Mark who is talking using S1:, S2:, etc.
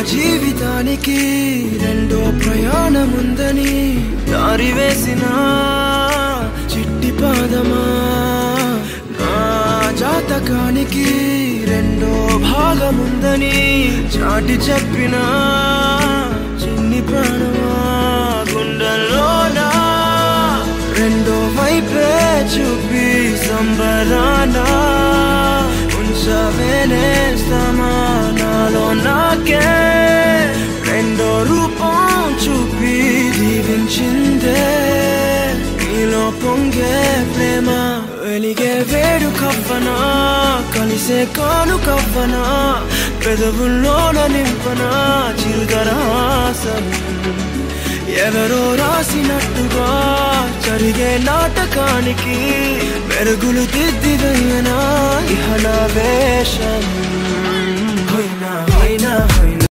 S1: జీవితానికి రెండో ప్రయాణముందని దారి వేసిన చిట్టి పాదమా నా జాతకానికి రెండో భాగముందని చాటి చెప్పిన చిన్ని ప్రాణమా గుండెల్లోనా రెండో వైపే చూపి సంబరాన ఉంచవేనే సమానాలో నాకే రెండో రూపం చూపి దీవించిందే నీలో పొంగే ప్రేమ వెలిగే వేడు కవ్వనా కలిసే కాను కవ్వనా పెదవుల్లోన నింపనా చిరుదరాసం ఎవరో రాసినట్టుగా జరిగే నాటకానికి మెరుగులు దిద్దిదయ్యనా ఇహ నా వేషం